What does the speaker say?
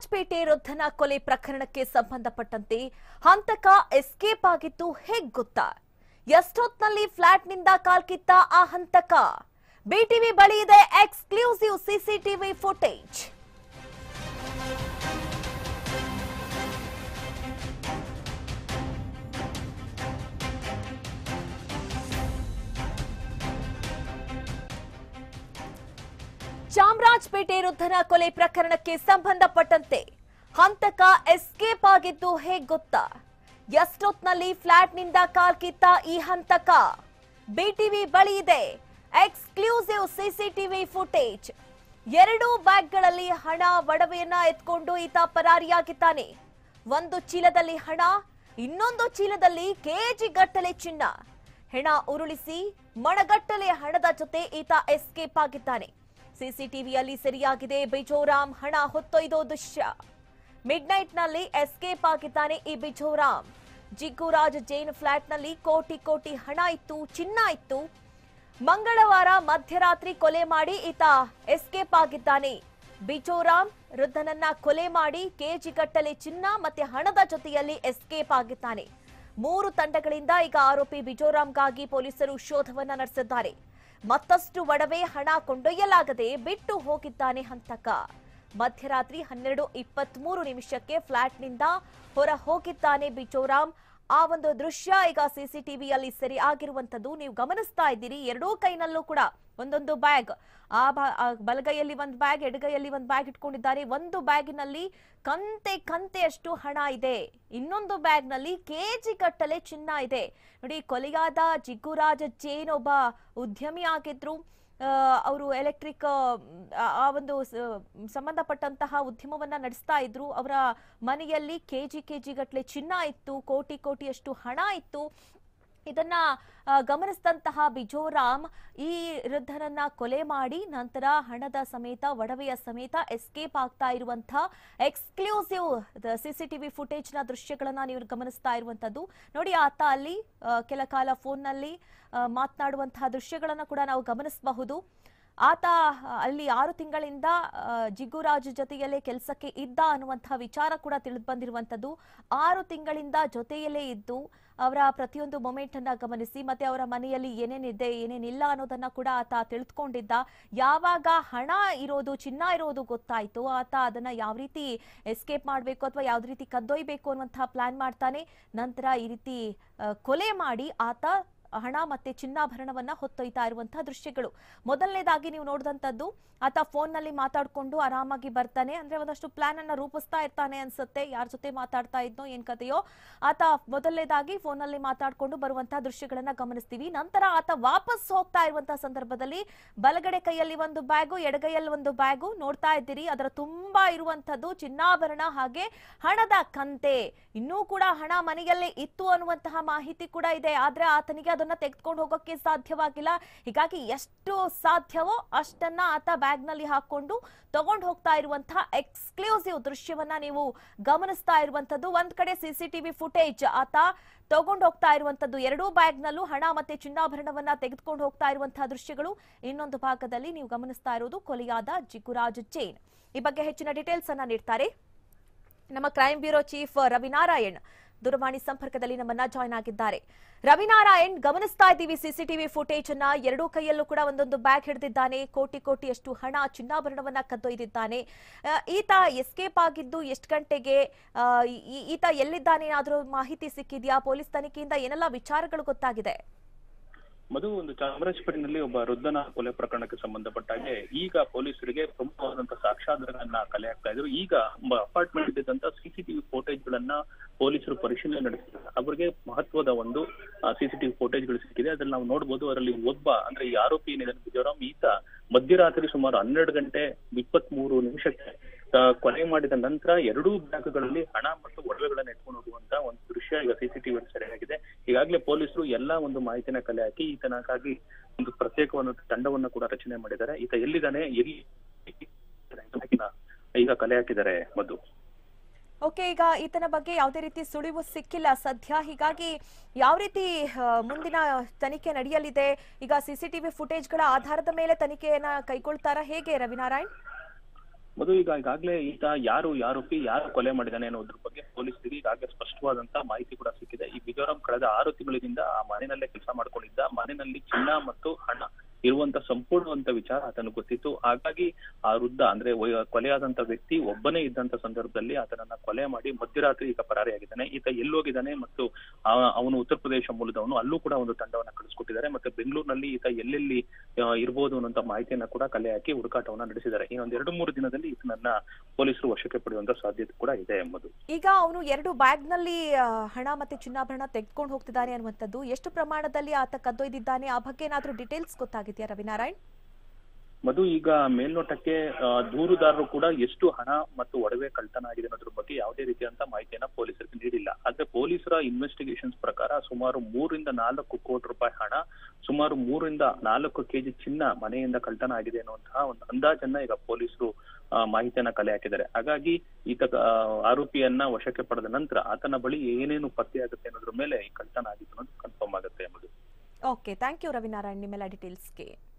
ಪೇಟೆ ವೃದ್ಧನ ಕೊಲೆ ಪ್ರಕರಣಕ್ಕೆ ಸಂಬಂಧಪಟ್ಟಂತೆ ಹಂತಕ ಎಸ್ಕೇಪ್ ಆಗಿದ್ದು ಹೇಗ್ ಗೊತ್ತಾ ಎಷ್ಟೊತ್ನಲ್ಲಿ ಫ್ಲಾಟ್ನಿಂದ ಕಾಲ್ಕಿತ್ತ ಆ ಹಂತಕ ಬಿಟಿವಿ ಬಳಿ ಇದೆ ಎಕ್ಸ್ಕ್ಲೂಸಿವ್ ಸಿಸಿಟಿವಿ ಫುಟೇಜ್ ಚಾಮರಾಜಪೇಟೆ ವೃದ್ಧನ ಕೊಲೆ ಪ್ರಕರಣಕ್ಕೆ ಸಂಬಂಧಪಟ್ಟಂತೆ ಹಂತಕ ಎಸ್ಕೇಪ್ ಆಗಿದ್ದು ಹೇಗ್ ಗೊತ್ತಾ ಎಷ್ಟೊತ್ನಲ್ಲಿ ಫ್ಲಾಟ್ನಿಂದ ಕಾಲ್ಕಿತ್ತ ಈ ಹಂತಕ ಬಿಟಿವಿ ಬಳಿ ಇದೆ ಎಕ್ಸ್ಕ್ಲೂಸಿವ್ ಸಿಸಿಟಿವಿ ಫುಟೇಜ್ ಎರಡೂ ಬ್ಯಾಗ್ಗಳಲ್ಲಿ ಹಣ ಒಡವೆಯನ್ನ ಎತ್ಕೊಂಡು ಈತ ಪರಾರಿಯಾಗಿದ್ದಾನೆ ಒಂದು ಚೀಲದಲ್ಲಿ ಹಣ ಇನ್ನೊಂದು ಚೀಲದಲ್ಲಿ ಕೆಜಿ ಗಟ್ಟಲೆ ಚಿನ್ನ ಹೆಣ ಉರುಳಿಸಿ ಮಣಗಟ್ಟಲೆ ಹಣದ ಜೊತೆ ಈತ ಎಸ್ಕೇಪ್ ಆಗಿದ್ದಾನೆ ಸಿಸಿಟಿವಿಯಲ್ಲಿ ಸೆರೆಯಾಗಿದೆ ಬಿಜೋರಾಮ್ ಹಣ ಹೊತ್ತೊಯ್ದೋ ದೃಶ್ಯ ಮಿಡ್ ನೈಟ್ ನಲ್ಲಿ ಎಸ್ಕೇಪ್ ಆಗಿದ್ದಾನೆ ಈ ಬಿಜೋರಾಮ್ ಜಿಗ್ಗುರಾಜ್ ಜೈನ್ ಫ್ಲಾಟ್ ನಲ್ಲಿ ಕೋಟಿ ಕೋಟಿ ಹಣ ಇತ್ತು ಚಿನ್ನ ಇತ್ತು ಮಂಗಳವಾರ ಮಧ್ಯರಾತ್ರಿ ಕೊಲೆ ಮಾಡಿ ಈತ ಎಸ್ಕೇಪ್ ಆಗಿದ್ದಾನೆ ಬಿಜೋರಾಮ್ ವೃದ್ಧನನ್ನ ಕೊಲೆ ಮಾಡಿ ಕೆಜಿ ಗಟ್ಟಲೆ ಚಿನ್ನ ಮತ್ತೆ ಹಣದ ಜೊತೆಯಲ್ಲಿ ಎಸ್ಕೇಪ್ ಆಗಿದ್ದಾನೆ ಮೂರು ತಂಡಗಳಿಂದ ಈಗ ಆರೋಪಿ ಬಿಜೋರಾಮ್ಗಾಗಿ ಪೊಲೀಸರು ಶೋಧವನ್ನ ನಡೆಸಿದ್ದಾರೆ ಮತ್ತಷ್ಟು ಒಡವೆ ಹಣ ಕೊಂಡೊಯ್ಯಲಾಗದೆ ಬಿಟ್ಟು ಹೋಗಿದ್ದಾನೆ ಹಂತಕ ಮಧ್ಯರಾತ್ರಿ ಹನ್ನೆರಡು ಇಪ್ಪತ್ಮೂರು ನಿಮಿಷಕ್ಕೆ ಫ್ಲಾಟ್ನಿಂದ ಹೊರ ಹೋಗಿದ್ದಾನೆ ಬಿಜೋರಾಮ್ ಆ ಒಂದು ದೃಶ್ಯ ಈಗ ಸಿಸಿಟಿವಿಯಲ್ಲಿ ಸೆರೆ ಆಗಿರುವಂತದ್ದು ನೀವು ಗಮನಿಸ್ತಾ ಇದ್ದೀರಿ ಎರಡೂ ಕೈನಲ್ಲೂ ಕೂಡ ಒಂದೊಂದು ಬ್ಯಾಗ್ ಆ ಬಾ- ಆ ಬಲಗೈಯಲ್ಲಿ ಒಂದು ಬ್ಯಾಗ್ ಎಡಗೈಯಲ್ಲಿ ಒಂದು ಬ್ಯಾಗ್ ಇಟ್ಕೊಂಡಿದ್ದಾರೆ ಒಂದು ಬ್ಯಾಗಿನಲ್ಲಿ ಕಂತೆ ಕಂತೆಯಷ್ಟು ಹಣ ಇದೆ ಇನ್ನೊಂದು ಬ್ಯಾಗ್ನಲ್ಲಿ ಕೆಜಿ ಕಟ್ಟಲೆ ಚಿನ್ನ ಇದೆ ನೋಡಿ ಕೊಲೆಯಾದ ಜಿಗ್ಗುರಾಜ್ ಜೈನ್ ಒಬ್ಬ ಉದ್ಯಮಿ ಆಗಿದ್ರು ಅವರು ಎಲೆಕ್ಟ್ರಿಕ್ ಆ ಒಂದು ಸ- ಸಂಬಂಧಪಟ್ಟಂತಹ ಉದ್ಯಮವನ್ನ ನಡೆಸ್ತಾ ಇದ್ರು ಅವರ ಮನೆಯಲ್ಲಿ ಕೆಜಿ ಕೆಜಿ ಗಟ್ಟಲೆ ಚಿನ್ನ ಇತ್ತು ಕೋಟಿ ಕೋಟಿಯಷ್ಟು ಹಣ ಇತ್ತು ಇದನ್ನ ಆ, ಗಮನಿಸಿದಂತಹ ಬಿಜೋರಾಮ್ ಈ ವೃದ್ಧನನ್ನ ಕೊಲೆ ಮಾಡಿ ನಂತರ ಹಣದ ಸಮೇತ ಒಡವೆಯ ಸಮೇತ ಎಸ್ಕೇಪ್ ಆಗ್ತಾ ಇರುವಂತಹ ಎಕ್ಸ್ಕ್ಲೂಸಿವ್ ಸಿಸಿಟಿವಿ ಫುಟೇಜ್ ನ ದೃಶ್ಯಗಳನ್ನ ನೀವು ಗಮನಿಸ್ತಾ ಇರುವಂತದ್ದು ನೋಡಿ ಆತ ಅಲ್ಲಿ ಆ, ಕೆಲ ಕಾಲ ಫೋನ್ನಲ್ಲಿ ಮಾತನಾಡುವಂತಹ ದೃಶ್ಯಗಳನ್ನ ಕೂಡ ನಾವು ಗಮನಿಸಬಹುದು ಆತ ಆ, ಅಲ್ಲಿ ಆರು ತಿಂಗಳಿಂದ ಆ, ಜಿಗ್ಗುರಾಜ್ ಜೊತೆಯಲ್ಲೇ ಕೆಲಸಕ್ಕೆ ಇದ್ದ ಅನ್ನುವಂತಹ ವಿಚಾರ ಕೂಡ ತಿಳಿದು ಬಂದಿರುವಂತದ್ದು ಆರು ತಿಂಗಳಿಂದ ಜೊತೆಯಲ್ಲೇ ಇದ್ದು ಅವರ ಪ್ರತಿಯೊಂದು ಮೊಮೆಂಟ್ ಅನ್ನ ಗಮನಿಸಿ ಮತ್ತೆ ಅವರ ಮನೆಯಲ್ಲಿ ಏನೇನಿದೆ ಏನೇನಿಲ್ಲ ಅನ್ನೋದನ್ನ ಕೂಡ ಆತ ತಿಳಿದುಕೊಂಡಿದ್ದ ಯಾವಾಗ ಹಣ ಇರೋದು ಚಿನ್ನ ಇರೋದು ಗೊತ್ತಾಯ್ತು ಆತ ಅದನ್ನ ಯಾವ ರೀತಿ ಎಸ್ಕೇಪ್ ಮಾಡಬೇಕು ಅಥವಾ ಯಾವ್ದು ರೀತಿ ಕದ್ದೊಯ್ಬೇಕು ಅನ್ನುವಂತಹ ಪ್ಲಾನ್ ಮಾಡ್ತಾನೆ ನಂತರ ಈ ರೀತಿ ಆ, ಕೊಲೆ ಮಾಡಿ ಆತ ಹಣ ಮತ್ತೆ ಚಿನ್ನಾಭರಣವನ್ನ ಹೊತ್ತೊಯ್ತಾ ಇರುವಂತಹ ದೃಶ್ಯಗಳು ಮೊದಲನೇದಾಗಿ ನೀವು ನೋಡಿದಂತದ್ದು ಆತ ಫೋನ್ ನಲ್ಲಿ ಮಾತಾಡ್ಕೊಂಡು ಆರಾಮಾಗಿ ಬರ್ತಾನೆ ಅಂದ್ರೆ ಒಂದಷ್ಟು ಪ್ಲಾನ್ ಅನ್ನ ರೂಪಿಸ್ತಾ ಇರ್ತಾನೆ ಅನ್ಸುತ್ತೆ ಯಾರ ಜೊತೆ ಮಾತಾಡ್ತಾ ಇದ್ನೋ ಏನ್ ಕಥೆಯೋ ಆತ ಮೊದಲನೇದಾಗಿ ಫೋನ್ ನಲ್ಲಿ ಮಾತಾಡ್ಕೊಂಡು ಬರುವಂತಹ ದೃಶ್ಯಗಳನ್ನ ಗಮನಿಸ್ತೀವಿ ನಂತರ ಆತ ವಾಪಸ್ ಹೋಗ್ತಾ ಇರುವಂತಹ ಸಂದರ್ಭದಲ್ಲಿ ಬಲಗಡೆ ಕೈಯಲ್ಲಿ ಒಂದು ಬ್ಯಾಗು ಎಡಗೈಯಲ್ಲಿ ಒಂದು ಬ್ಯಾಗು ನೋಡ್ತಾ ಇದ್ದೀರಿ ಅದರ ತುಂಬಾ ಇರುವಂತದ್ದು ಚಿನ್ನಾಭರಣ ಹಾಗೆ ಹಣದ ಕಂತೆ ಇನ್ನೂ ಕೂಡ ಹಣ ಮನೆಯಲ್ಲೇ ಇತ್ತು ಅನ್ನುವಂತಹ ಮಾಹಿತಿ ಕೂಡ ಇದೆ ಆದ್ರೆ ಆತನಿಗೆ ಅದನ್ನ ತೆಗೆದುಕೊಂಡು ಹೋಗೋಕೆ ಸಾಧ್ಯವಾಗಿಲ್ಲ ಹೀಗಾಗಿ ಎಷ್ಟು ಸಾಧ್ಯವೋ ಅಷ್ಟನ್ನ ಆತ ಬ್ಯಾಗ್ ನಲ್ಲಿ ಹಾಕೊಂಡು ತಗೊಂಡು ಹೋಗ್ತಾ ಇರುವಂತಹ ಎಕ್ಸ್ಕ್ಲೂಸಿವ್ ದೃಶ್ಯವನ್ನ ನೀವು ಗಮನಿಸ್ತಾ ಇರುವಂತದ್ದು ಒಂದ್ ಕಡೆ ಸಿಸಿಟಿವಿ ಫುಟೇಜ್ ಆತ ತಗೊಂಡು ಹೋಗ್ತಾ ಇರುವಂತದ್ದು ಎರಡೂ ಬ್ಯಾಗ್ ನಲ್ಲೂ ಹಣ ಮತ್ತೆ ಚಿನ್ನಾಭರಣವನ್ನ ತೆಗೆದುಕೊಂಡು ಹೋಗ್ತಾ ಇರುವಂತಹ ದೃಶ್ಯಗಳು ಇನ್ನೊಂದು ಭಾಗದಲ್ಲಿ ನೀವು ಗಮನಿಸ್ತಾ ಇರುವುದು ಕೊಲೆಯಾದ ಜಿಗುರಾಜ್ ಜೈನ್ ಈ ಬಗ್ಗೆ ಹೆಚ್ಚಿನ ಡೀಟೇಲ್ಸ್ ಅನ್ನ ನೀಡ್ತಾರೆ ನಮ್ಮ ಕ್ರೈಮ್ ಬ್ಯೂರೋ ಚೀಫ್ ರವಿನಾರಾಯಣ್ ದೂರವಾಣಿ ಸಂಪರ್ಕದಲ್ಲಿ ನಮ್ಮನ್ನ ಜಾಯ್ನ್ ಆಗಿದ್ದಾರೆ ರವಿನಾರಾಯಣ್ ಗಮನಿಸ್ತಾ ಇದ್ದೀವಿ ಸಿಸಿಟಿವಿ ಫುಟೇಜ್ ಅನ್ನ ಎರಡೂ ಕೈಯಲ್ಲೂ ಕೂಡ ಒಂದೊಂದು ಬ್ಯಾಗ್ ಹಿಡಿದಿದ್ದಾನೆ ಕೋಟಿ ಕೋಟಿಯಷ್ಟು ಹಣ ಚಿನ್ನಾಭರಣವನ್ನ ಕದ್ದೊಯ್ದಿದ್ದಾನೆ ಆ, ಈತ ಎಸ್ಕೇಪ್ ಆಗಿದ್ದು ಎಷ್ಟು ಗಂಟೆಗೆ ಆ, ಈ- ಈತ ಎಲ್ಲಿದ್ದಾನೆ ಏನಾದ್ರೂ ಮಾಹಿತಿ ಸಿಕ್ಕಿದ್ಯಾ ಪೊಲೀಸ್ ತನಿಖೆಯಿಂದ ಏನೆಲ್ಲ ವಿಚಾರಗಳು ಗೊತ್ತಾಗಿದೆ ಮಧು ಒಂದು ಚಾಮರಾಜಪೇಟೆನಲ್ಲಿ ಒಬ್ಬ ವೃದ್ಧನ ಕೊಲೆ ಪ್ರಕರಣಕ್ಕೆ ಸಂಬಂಧಪಟ್ಟ ಹಾಗೆ ಈಗ ಪೊಲೀಸರಿಗೆ ಪ್ರಮುಖವಾದಂತಹ ಸಾಕ್ಷ್ಯಾಧಾರಗಳನ್ನ ಕಲೆ ಹಾಕ್ತಾ ಇದ್ರು ಈಗ ಅಪಾರ್ಟ್ಮೆಂಟ್ ಇದ್ದಂತ ಸಿಸಿಟಿವಿ ಫೋಟೇಜ್ ಗಳನ್ನ ಪೊಲೀಸರು ಪರಿಶೀಲನೆ ನಡೆಸಿದ್ದಾರೆ ಅವರಿಗೆ ಮಹತ್ವದ ಒಂದು ಸಿಸಿಟಿವಿ ಫೋಟೇಜ್ ಗಳು ಸಿಕ್ಕಿದೆ ಅದ್ರಲ್ಲಿ ನಾವು ನೋಡಬಹುದು ಅದರಲ್ಲಿ ಒಬ್ಬ ಅಂದ್ರೆ ಈ ಆರೋಪಿ ಏನಿದೆ ಬಿಜೋರಾಮ್ ಈತ ಮಧ್ಯರಾತ್ರಿ ಸುಮಾರು ಹನ್ನೆರಡು ಗಂಟೆ ಇಪ್ಪತ್ತ್ ಮೂರು ನಿಮಿಷಕ್ಕೆ ಆ, ಕೊಲೆ ಮಾಡಿದ ನಂತರ ಎರಡೂ ಬ್ಯಾಗ್ಗಳಲ್ಲಿ ಹಣ ಮತ್ತು ಒಡವೆಗಳನ್ನ ಎತ್ಕೊಂಡು ಹೋಗುವಂತ ಒಂದು ದೃಶ್ಯ ಈಗ ಸಿಸಿಟಿವಿ ಸೆರೆಯಾಗಿದೆ ಈಗಾಗಲೇ ಪೊಲೀಸರು ಎಲ್ಲಾ ಒಂದು ಮಾಹಿತಿನ ಕಲೆ ಹಾಕಿ ಈತನಕ್ಕಾಗಿ ಒಂದು ಪ್ರತ್ಯೇಕವಾದ ತಂಡವನ್ನ ಕೂಡ ರಚನೆ ಮಾಡಿದ್ದಾರೆ ಈತ ಎಲ್ಲಿದ್ದಾನೆ ಎಲ್ಲಿ ಈಗ ಕಲೆ ಹಾಕಿದ್ದಾರೆ ಮಧು ಓಕೆ ಈಗ ಈತನ ಬಗ್ಗೆ ಯಾವುದೇ ರೀತಿ ಸುಳಿವು ಸಿಕ್ಕಿಲ್ಲ ಸದ್ಯ ಹೀಗಾಗಿ ಯಾವ ರೀತಿ ಆ, ಮುಂದಿನ ತನಿಖೆ ನಡೆಯಲಿದೆ ಈಗ ಸಿಸಿಟಿವಿ ಫುಟೇಜ್ಗಳ ಆಧಾರದ ಮೇಲೆ ತನಿಖೆಯನ್ನ ಕೈಗೊಳ್ತಾರಾ ಹೇಗೆ ರವಿನಾರಾಯಣ್ ಮಧು ಈಗ ಈಗಾಗಲೇ ಈತ ಯಾರು ಆರೋಪಿ ಯಾರು ಕೊಲೆ ಮಾಡಿದಾನೆ ಅನ್ನೋದ್ರ ಬಗ್ಗೆ ಪೊಲೀಸರಿಗೆ ಈಗಾಗಲೇ ಸ್ಪಷ್ಟವಾದಂತ ಮಾಹಿತಿ ಕೂಡ ಸಿಕ್ಕಿದೆ ಈ ಬಿಜೋರಾಮ್ ಕಳೆದ ಆರು ತಿಂಗಳಿಂದ ಆ ಮನೆಯಲ್ಲೇ ಕೆಲಸ ಮಾಡ್ಕೊಂಡಿದ್ದ ಮನೆಯಲ್ಲಿ ಚಿನ್ನ ಮತ್ತು ಹಣ ಇರುವಂತ ಸಂಪೂರ್ಣವಂತ ವಿಚಾರ ಆತನು ಗೊತ್ತಿತ್ತು ಹಾಗಾಗಿ ಆ ವೃದ್ಧ ಅಂದ್ರೆ ವಯ- ಕೊಲೆಯಾದಂತ ವ್ಯಕ್ತಿ ಒಬ್ಬನೇ ಇದ್ದಂತ ಸಂದರ್ಭದಲ್ಲಿ ಆತನನ್ನ ಕೊಲೆ ಮಾಡಿ ಮಧ್ಯರಾತ್ರಿ ಈಗ ಪರಾರಿಯಾಗಿದ್ದಾನೆ ಈತ ಎಲ್ಲೋಗಿದ್ದಾನೆ ಮತ್ತು ಆ- ಅವನು ಉತ್ತರ ಪ್ರದೇಶ ಮೂಲದವನು ಅಲ್ಲೂ ಕೂಡ ಒಂದು ತಂಡವನ್ನ ಕಳಿಸ್ಕೊಟ್ಟಿದ್ದಾರೆ ಮತ್ತೆ ಬೆಂಗಳೂರಿನಲ್ಲಿ ಈತ ಎಲ್ಲೆಲ್ಲಿ ಆ, ಇರ್ಬೋದು ಅನ್ನೋಂತ ಮಾಹಿತಿಯನ್ನ ಕೂಡ ಕಲೆ ಹಾಕಿ ಹುಡುಕಾಟವನ್ನ ನಡೆಸಿದ್ದಾರೆ ಇನ್ನೊಂದ್ ಎರಡು ಮೂರು ದಿನದಲ್ಲಿ ಈತನನ್ನ ಪೊಲೀಸರು ವಶಕ್ಕೆ ಪಡೆಯುವಂತ ಸಾಧ್ಯತೆ ಕೂಡ ಇದೆ ಎಂಬುದು ಈಗ ಅವನು ಎರಡು ಬ್ಯಾಗ್ ನಲ್ಲಿ ಆ, ಹಣ ಮತ್ತೆ ಚಿನ್ನಾಭರಣ ತೆಗೆದುಕೊಂಡು ಹೋಗ್ತಿದ್ದಾನೆ ಅನ್ನುವಂಥದ್ದು ಎಷ್ಟು ಪ್ರಮಾಣದಲ್ಲಿ ಆತ ಕದ್ದೊಯ್ದಿದ್ದಾನೆ ಆ ಬಗ್ಗೆ ಏನಾದ್ರೂ ಡೀಟೇಲ್ಸ್ ಗೊತ್ತಾಗಿದೆಯಾ ರವಿನಾರಾಯಣ್ ಮಧು ಈಗ ಮೇಲ್ನೋಟಕ್ಕೆ ಆ, ದೂರುದಾರರು ಕೂಡ ಎಷ್ಟು ಹಣ ಮತ್ತು ಒಡವೆ ಕಳ್ತನ ಆಗಿದೆ ಅನ್ನೋದ್ರ ಬಗ್ಗೆ ಯಾವುದೇ ರೀತಿಯಂತ ಮಾಹಿತಿಯನ್ನ ಪೊಲೀಸರಿಗೆ ನೀಡಿಲ್ಲ ಆದ್ರೆ ಪೊಲೀಸರ ಇನ್ವೆಸ್ಟಿಗೇಷನ್ಸ್ ಪ್ರಕಾರ ಸುಮಾರು ಮೂರಿಂದ ನಾಲ್ಕು ಕೋಟಿ ರೂಪಾಯಿ ಹಣ ಸುಮಾರು ಮೂರಿಂದ ನಾಲ್ಕು ಕೆಜಿ ಚಿನ್ನ ಮನೆಯಿಂದ ಕಳ್ತನ ಆಗಿದೆ ಅನ್ನುವಂತಹ ಒಂದು ಅಂದಾಜನ್ನ ಈಗ ಪೊಲೀಸರು ಆ, ಮಾಹಿತಿಯನ್ನ ಕಲೆ ಹಾಕಿದ್ದಾರೆ ಹಾಗಾಗಿ ಈತ ಆ, ಆರೋಪಿಯನ್ನ ವಶಕ್ಕೆ ಪಡೆದ ನಂತರ ಆತನ ಬಳಿ ಏನೇನು ಪತ್ತೆ ಆಗುತ್ತೆ ಅನ್ನೋದ್ರ ಮೇಲೆ ಈ ಕಳ್ತನ ಆಗಿತ್ತು ಅನ್ನೋದು ಕನ್ಫರ್ಮ್ ಆಗುತ್ತೆ ಎಂಬುದು ಓಕೆ ಥ್ಯಾಂಕ್ ಯು ರವಿನಾರಾಯಣ್ ನಿಮ್ಮೆಲ್ಲ ಡೀಟೇಲ್ಸ್ಗೆ